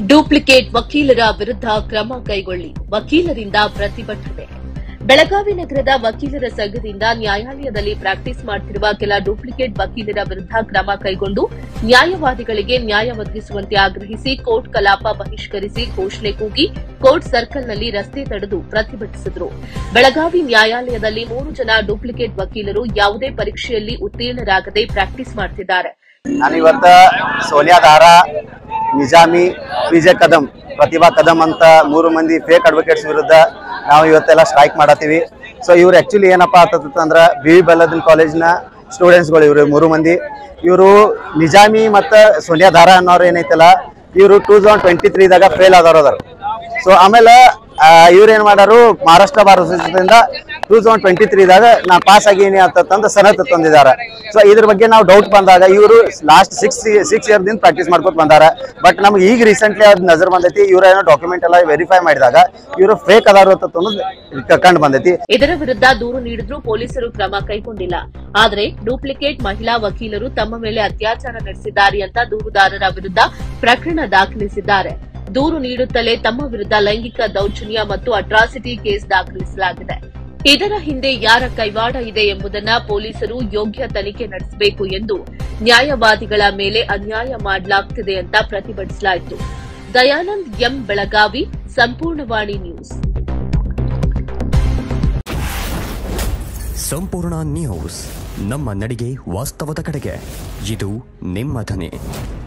duplicate ವಕೀಲರ ವಿರುದ್ಧ ಕ್ರಮ ಕೈಗೊಳ್ಳಿ ವಕೀಲರಿಂದ ಪ್ರತಿಭಟನೆ ಬೆಳಗಾವಿ ನಗರದ ವಕೀಲರ ಸಂಘದಿಂದ ನ್ಯಾಯಾಲಯದಲ್ಲಿ ಪ್ರಾಕ್ಟೀಸ್ ಮಾಡುತ್ತಿರುವ ಕೆಲ ಡೂಪ್ಲಿಕೇಟ್ ವಕೀಲರ ವಿರುದ್ಧ ಕ್ರಮ ಕೈಗೊಂಡು ನ್ಯಾಯವಾದಿಗಳಿಗೆ ನ್ಯಾಯ ಒದಗಿಸುವಂತೆ ಆಗ್ರಹಿಸಿ ಕೋರ್ಟ್ ಕಲಾಪ ಬಹಿಷ್ಕರಿಸಿ ಘೋಷಣೆ ಕೂಗಿ ಕೋರ್ಟ್ ಸರ್ಕಲ್ನಲ್ಲಿ ರಸ್ತೆ ತಡೆದು ಪ್ರತಿಭಟಿಸಿದರು ಬೆಳಗಾವಿ ನ್ಯಾಯಾಲಯದಲ್ಲಿ ಮೂರು ಜನ ಡೂಪ್ಲಿಕೇಟ್ ವಕೀಲರು ಯಾವುದೇ ಪರೀಕ್ಷೆಯಲ್ಲಿ ಉತ್ತೀರ್ಣರಾಗದೆ ಪ್ರಾಕ್ಟೀಸ್ ಮಾಡುತ್ತಿದ್ದಾರೆ ನಾನು ಇವತ್ತ ಸೋನಿಯಾ ದಾರಾ ನಿಜಾಮಿ ಪಿ ಜೆ ಕದಂ ಪ್ರತಿಭಾ ಕದಂ ಅಂತ ಮೂರು ಮಂದಿ ಫೇಕ್ ಅಡ್ವೊಕೇಟ್ಸ್ ವಿರುದ್ಧ ನಾವು ಇವತ್ತೆಲ್ಲ ಸ್ಟ್ರೈಕ್ ಮಾಡತ್ತೀವಿ ಸೊ ಇವ್ರು ಆ್ಯಕ್ಚುಲಿ ಏನಪ್ಪಾ ಆತಂದ್ರೆ ಬಿ ವಿ ಬೆಲ್ಲದಿನ ಕಾಲೇಜ್ನ ಸ್ಟೂಡೆಂಟ್ಸ್ಗಳು ಇವರು ಮೂರು ಮಂದಿ ಇವರು ನಿಜಾಮಿ ಮತ್ತು ಸೋನಿಯಾ ದಾರಾ ಅನ್ನೋರು ಏನೈತಲ್ಲ ಇವರು ಟೂ ತೌಸಂಡ್ ಟ್ವೆಂಟಿ ತ್ರೀದಾಗ ಫೇಲ್ ಆದವ್ರು ಅದಾರ ಸೊ ಆಮೇಲೆ ಇವ್ರು ಏನು ಮಾಡಾರು ಮಹಾರಾಷ್ಟ್ರ ಬಾರ್ ಅಸೋಸಿಯೇಷನ್ದಿಂದ ಟೂ ತೌಸಂಡ್ ಟ್ವೆಂಟಿ ತ್ರೀದಾಗ ನಾ ಪಾಸ್ ಆಗೀನಿ ಅಂತಂದು ಸನತ್ ತಂದಿದ್ದಾರೆ ಸೊ ಇದ್ರ ಬಗ್ಗೆ ನಾವು ಡೌಟ್ ಬಂದಾಗ ಇವರು ಲಾಸ್ಟ್ ಸಿಕ್ಸ್ ಸಿಕ್ಸ್ ಇಯರ್ದಿಂದ ಪ್ರಾಕ್ಟೀಸ್ ಮಾಡ್ಕೊತ ಬಂದಾರ ಬಟ್ ನಮ್ಗೆ ಈಗ ರೀಸೆಂಟ್ಲಿ ಅದ್ ನಜರ್ ಬಂದೈತಿ ಇವ್ರ ಏನೋ ಡಾಕ್ಯುಮೆಂಟ್ ಎಲ್ಲ ವೆರಿಫೈ ಮಾಡಿದಾಗ ಇವರು ಫೇಕ್ ಅದಾರು ಅಂತ ಅನ್ನೋದು ಕಂಡು ಬಂದೈತಿ ಇದರ ವಿರುದ್ಧ ದೂರು ನೀಡಿದ್ರೂ ಪೊಲೀಸರು ಕ್ರಮ ಕೈಗೊಂಡಿಲ್ಲ ಆದರೆ ಡೂಪ್ಲಿಕೇಟ್ ಮಹಿಳಾ ವಕೀಲರು ತಮ್ಮ ಮೇಲೆ ಅತ್ಯಾಚಾರ ನಡೆಸಿದ್ದಾರೆ ಅಂತ ದೂರುದಾರರ ವಿರುದ್ಧ ಪ್ರಕರಣ ದಾಖಲಿಸಿದ್ದಾರೆ ದೂರು ನೀಡುತ್ತಲೇ ತಮ್ಮ ವಿರುದ್ಧ ಲೈಂಗಿಕ ದೌರ್ಜನ್ಯ ಮತ್ತು ಅಟ್ರಾಸಿಟಿ ಕೇಸ್ ದಾಖಲಿಸಲಾಗಿದೆ ಇದರ ಹಿಂದೆ ಯಾರ ಕೈವಾಡ ಇದೆ ಎಂಬುದನ್ನ ಪೊಲೀಸರು ಯೋಗ್ಯ ತನಿಖೆ ನಡೆಸಬೇಕು ಎಂದು ನ್ಯಾಯವಾದಿಗಳ ಮೇಲೆ ಅನ್ಯಾಯ ಮಾಡಲಾಗ್ತಿದೆ ಅಂತ ಪ್ರತಿಭಟಿಸಲಾಯಿತು Dayanand M Belagavi Sampoornavani news Sampoorna news ನಮ್ಮ ನಡಿಗೆ ವಾಸ್ತವದ ಕಡೆಗೆ ಇದು ನಿಮ್ಮ ಧ್ವನಿ